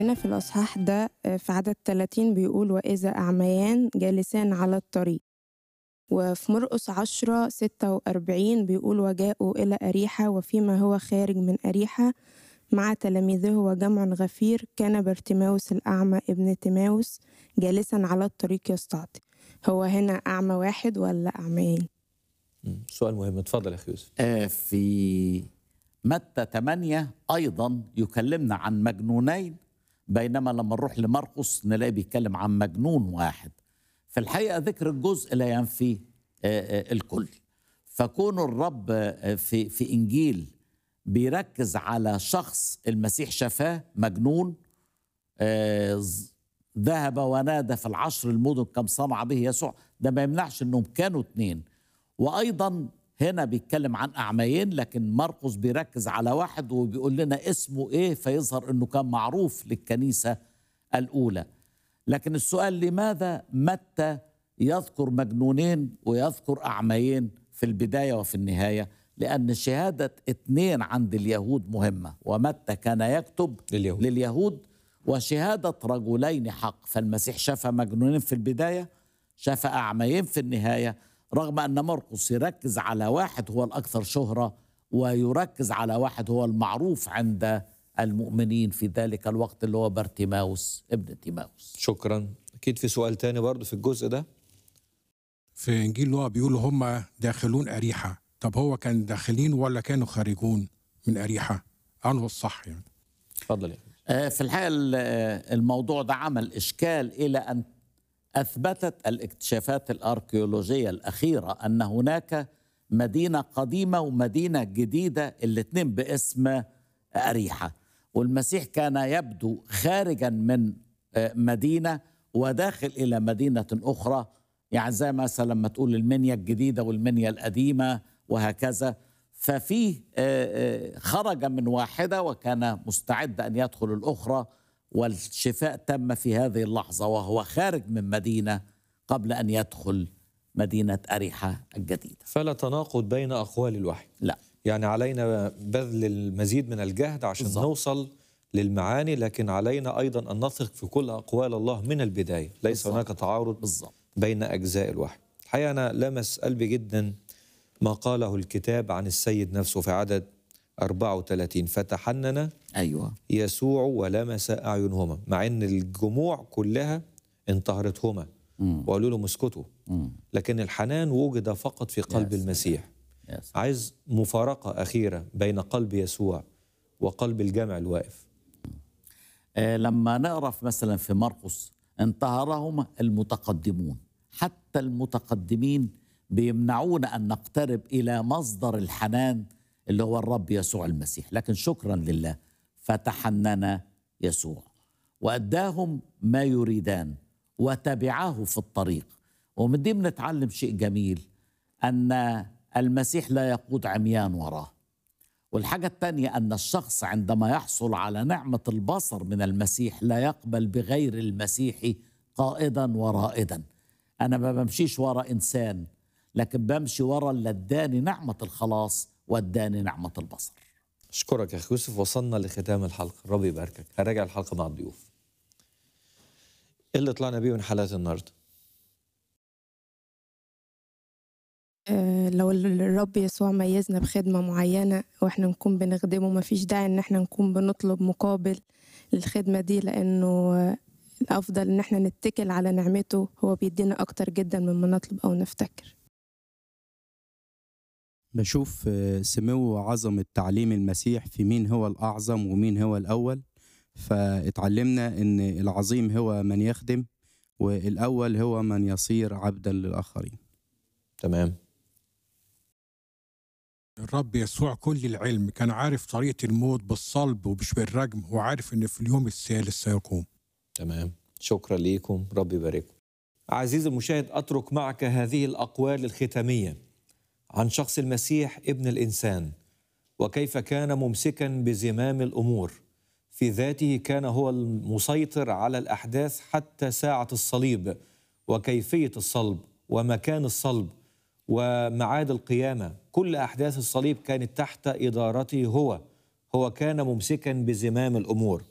هنا في الأصحاح ده آه، في عدد 30 بيقول وإذا أعميان جالسان على الطريق وفي مرقس 10 46 بيقول وجاءوا إلى أريحة وفيما هو خارج من أريحة مع تلاميذه وجمع غفير كان بارتيماوس الأعمى ابن تيماوس جالسا على الطريق يستعطي هو هنا أعمى واحد ولا أعميين؟ مم. سؤال مهم اتفضل يا اخي يوسف آه، في متى 8 ايضا يكلمنا عن مجنونين بينما لما نروح لمرقس نلاقي بيتكلم عن مجنون واحد في الحقيقه ذكر الجزء لا ينفي آه، آه، الكل فكون الرب آه، في في انجيل بيركز على شخص المسيح شفاه مجنون آه، ز- ذهب ونادى في العشر المدن كم صنع به يسوع ده ما يمنعش انهم كانوا اتنين وايضا هنا بيتكلم عن اعميين لكن مرقس بيركز على واحد وبيقول لنا اسمه ايه فيظهر انه كان معروف للكنيسه الاولى لكن السؤال لماذا متى يذكر مجنونين ويذكر اعميين في البدايه وفي النهايه لان شهاده اتنين عند اليهود مهمه ومتى كان يكتب لليهود. لليهود وشهاده رجلين حق فالمسيح شفى مجنونين في البدايه شفى اعميين في النهايه رغم ان مرقس يركز على واحد هو الاكثر شهره ويركز على واحد هو المعروف عند المؤمنين في ذلك الوقت اللي هو بارتيماوس ابن تيماوس شكرا اكيد في سؤال تاني برضه في الجزء ده في انجيل لوقا بيقولوا هم داخلون اريحه طب هو كان داخلين ولا كانوا خارجون من اريحه انه الصح يعني اتفضل يا أخي. آه، في الحقيقه ال- آه، الموضوع ده عمل اشكال الى ان اثبتت الاكتشافات الاركيولوجيه الاخيره ان هناك مدينه قديمه ومدينه جديده الاثنين باسم اريحه والمسيح كان يبدو خارجا من آه، مدينه وداخل الى مدينه اخرى يعني زي مثلا لما تقول المنيا الجديده والمنيا القديمه وهكذا ففيه آه، آه، خرج من واحده وكان مستعد ان يدخل الاخرى والشفاء تم في هذه اللحظه وهو خارج من مدينه قبل ان يدخل مدينه اريحه الجديده فلا تناقض بين اقوال الوحي لا يعني علينا بذل المزيد من الجهد عشان بالظبط. نوصل للمعاني لكن علينا ايضا ان نثق في كل اقوال الله من البدايه ليس بالظبط. هناك تعارض بالضبط بين اجزاء الوحي الحقيقه انا لمس قلبي جدا ما قاله الكتاب عن السيد نفسه في عدد 34 فتحنن ايوه يسوع ولمس اعينهما مع ان الجموع كلها انتهرتهما مم. وقالوا لهم اسكتوا مم. لكن الحنان وجد فقط في قلب سلام. المسيح يا سلام. عايز مفارقة أخيرة بين قلب يسوع وقلب الجمع الواقف آه، لما نقرا في مثلا في مرقس انتهرهم المتقدمون حتى المتقدمين بيمنعونا ان نقترب الى مصدر الحنان اللي هو الرب يسوع المسيح لكن شكرا لله فتحنن يسوع واداهم ما يريدان وتبعاه في الطريق ومن دي بنتعلم شيء جميل ان المسيح لا يقود عميان وراه والحاجة الثانية أن الشخص عندما يحصل على نعمة البصر من المسيح لا يقبل بغير المسيح قائدا ورائدا أنا ما بمشيش ورا إنسان لكن بمشي ورا اللي اداني نعمة الخلاص واداني نعمة البصر أشكرك يا أخي يوسف وصلنا لختام الحلقة ربي يباركك هراجع الحلقة مع الضيوف إيه اللي طلعنا بيه من حلقات النهاردة آه، لو الرب يسوع ميزنا بخدمة معينة واحنا نكون بنخدمه مفيش داعي ان احنا نكون بنطلب مقابل للخدمة دي لانه آه، الافضل ان احنا نتكل على نعمته هو بيدينا اكتر جدا مما نطلب او نفتكر بشوف آه، سمو وعظمة تعليم المسيح في مين هو الأعظم ومين هو الأول فاتعلمنا إن العظيم هو من يخدم والأول هو من يصير عبدا للآخرين تمام الرب يسوع كل العلم كان عارف طريقه الموت بالصلب ومش بالرجم وعارف ان في اليوم الثالث سيقوم تمام شكرا ليكم ربي يبارككم عزيزي المشاهد أترك معك هذه الأقوال الختامية عن شخص المسيح ابن الإنسان وكيف كان ممسكا بزمام الأمور في ذاته كان هو المسيطر على الأحداث حتى ساعة الصليب وكيفية الصلب ومكان الصلب ومعاد القيامة كل أحداث الصليب كانت تحت إدارته هو هو كان ممسكا بزمام الأمور